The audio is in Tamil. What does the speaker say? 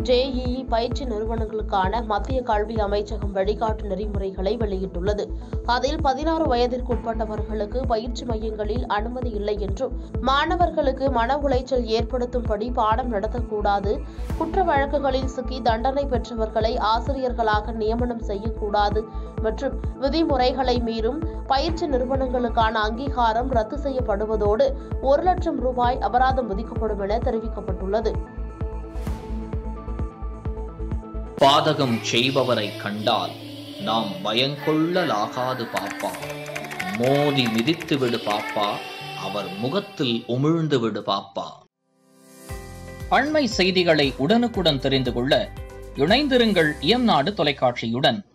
ஜேஇஇ பயிற்சி நிறுவனங்களுக்கான மத்திய கல்வி அமைச்சகம் வழிகாட்டு நெறிமுறைகளை வெளியிட்டுள்ளது அதில் பதினாறு வயதிற்குட்பட்டவர்களுக்கு பயிற்சி மையங்களில் அனுமதி இல்லை என்றும் மாணவர்களுக்கு மன உளைச்சல் ஏற்படுத்தும்படி பாடம் நடத்தக்கூடாது குற்ற வழக்குகளில் சிக்கி தண்டனை பெற்றவர்களை ஆசிரியர்களாக நியமனம் செய்யக்கூடாது மற்றும் விதிமுறைகளை மீறும் பயிற்சி நிறுவனங்களுக்கான அங்கீகாரம் ரத்து செய்யப்படுவதோடு ஒரு லட்சம் ரூபாய் அபராதம் விதிக்கப்படும் என தெரிவிக்கப்பட்டுள்ளது பாதகம் செய்பவரை கண்டால் நாம் பயங்கொள்ளலாகாது பாப்பா மோதி மிதித்து விடு பாப்பா அவர் முகத்தில் உமிழ்ந்து விடு பாப்பா அண்மை செய்திகளை உடனுக்குடன் தெரிந்து கொள்ள இணைந்திருங்கள் இயம்நாடு தொலைக்காட்சியுடன்